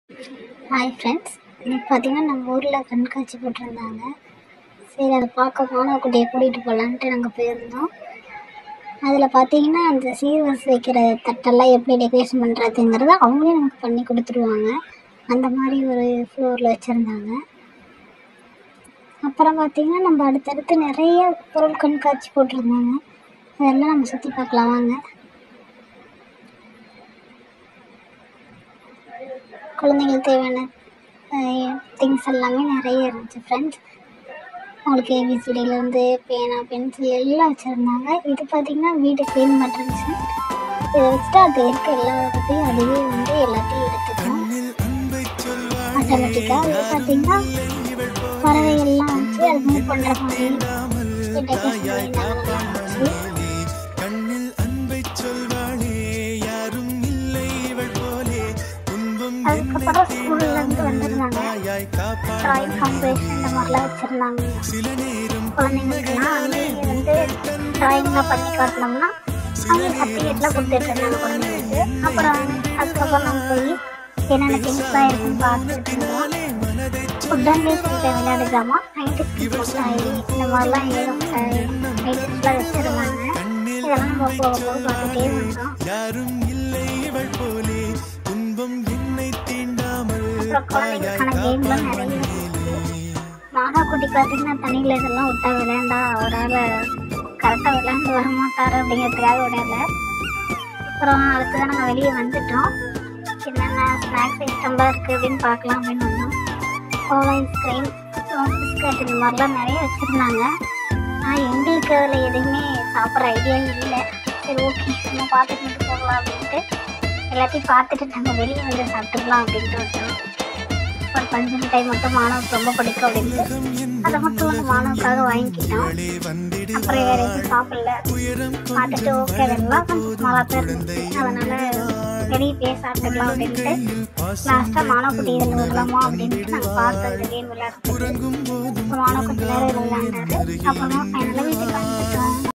hi friends இன்னைக்கு பார்த்தீங்கன்னா நம்ம ஊரில் கண்காட்சி போட்டிருந்தாங்க சரி அதை பார்க்க மாணவக்குட்டியை கூட்டிகிட்டு போகலான்ட்டு நாங்கள் போயிருந்தோம் அதில் பார்த்தீங்கன்னா அந்த சீர்வரிசை வைக்கிற தட்டெல்லாம் எப்படி டெக்கரேஷன் பண்ணுறதுங்கிறத அவங்களே நமக்கு பண்ணி கொடுத்துருவாங்க அந்த மாதிரி ஒரு ஃப்ளோரில் வச்சுருந்தாங்க அப்புறம் பார்த்தீங்கன்னா நம்ம அடுத்தடுத்து நிறைய பொருள் கண்காட்சி போட்டிருந்தாங்க அதெல்லாம் நம்ம சுற்றி பார்க்கலாம் வாங்க குழந்தைங்களுக்கு தேவையான திங்ஸ் எல்லாமே நிறைய இருந்துச்சு ஃப்ரெண்ட்ஸ் அவங்களுக்கு ஏபிசிடியிலேருந்து பேனா பென்சில் எல்லாம் வச்சுருந்தாங்க இது பார்த்திங்கன்னா வீடு க்ளீன் பண்ணுற மிஷின் இதை வச்சுட்டு அது இருக்க எல்லாத்தையும் அதுவே வந்து எல்லாத்தையும் எடுத்துக்கும் ஆட்டோமேட்டிக்காக இது பார்த்திங்கன்னா பறவைகள்லாம் வச்சு அது மூவ் பண்ணுற மாதிரி டெக்கரேஷன் பண்ணியிருந்தாங்க கண்ணில் அன்பை சொல்வாளே யாரும் இல்லை இவள் போலே துன்பம் அதுக்கப்புறம் ஸ்கூல்லேருந்து வந்திருந்தாங்க தாயாய் காப்பாள் ட்ராயிங் காம்படிஷன் இந்த மாதிரிலாம் வச்சுருந்தாங்க சில நேரம் குழந்தைங்களுக்குலாம் அங்கேயே வந்து ட்ராயிங்லாம் பண்ணி காட்டினோம்னா அவங்க சர்டிஃபிகேட்லாம் கொடுத்துட்டு இருந்தாங்க குழந்தைங்களுக்கு அப்புறம் அதுக்கப்புறம் நம்ம போய் என்னென்ன திங்ஸ்லாம் இருக்குன்னு பார்த்துட்டு இருந்தோம் ஃபுட் அண்ட் வேஸ்ட் விளையாடு ஜாமான் நைட்டு ஸ்கிப் மிட்டாய் இந்த மாதிரிலாம் ஏதோ ஐட்டம்ஸ்லாம் வச்சுருந்தாங்க இதெல்லாம் நம்ம போக போக பார்த்துட்டே வந்தோம் யாரும் இல்லை இவள் போலே துன்பம் என்னை தீண்டாமல் அப்புறம் குழந்தைங்களுக்கான கேம்லாம் நிறைய இருந்துச்சு மாதா குட்டி பார்த்தீங்கன்னா தண்ணியில் இதெல்லாம் விட்டா விளையாண்டா அவரால் கரெக்டாக விளையாண்டு வர மாட்டார் அப்படிங்கிறதுக்காக விளையாடல அப்புறம் அதுக்கு தான் நாங்கள் வெளியே வந்துட்டோம் என்னென்ன ஸ்நாக்ஸ் ஐட்டம்லாம் இருக்குது அப்படின்னு பார்க்கலாம் அப்படின்னு வந்தோம் கோலா ஐஸ்கிரீம் பிஸ்கட் இந்த மாதிரிலாம் நிறைய வச்சுருந்தாங்க ஆனால் எங்களுக்கு அதில் எதுவுமே சாப்பிட்ற ஐடியா இல்லை சரி ஓகே நம்ம பார்த்துட்டு மட்டும் போகலாம் அப்படின்ட்டு எல்லாத்தையும் பார்த்துட்டு நாங்கள் வெளியே வந்து சாப்பிட்டுக்கலாம் அப்படின்ட்டு வந்தோம் ஒரு பஞ்சு மிட்டாய் மட்டும் மாணவருக்கு ரொம்ப பிடிக்கும் அப்படின்ட்டு அதை மட்டும் அந்த மாணவருக்காக வாங்கிக்கிட்டோம் வந்திடு அப்புறம் வேற எதுவும் சாப்பிடல உயரம் பார்த்துட்டு ஓகே அதெல்லாம் கொஞ்சம் ஸ்மாலாக தான் இருந்துச்சு அதனால வெளியே போய் சாப்பிட்டுக்கலாம் அப்படின்ட்டு லாஸ்ட்டாக மாணவக்குட்டி இதில் விடலாமா அப்படின்ட்டு நாங்கள் பார்த்து அந்த கேம் விளையாடுறதுக்கு உறங்கும் போதும் மாணவக்குட்டி வேறு விளையாண்டாரு அப்புறமா ஃபைனலாக வீட்டுக்கு வந்துட்டோம்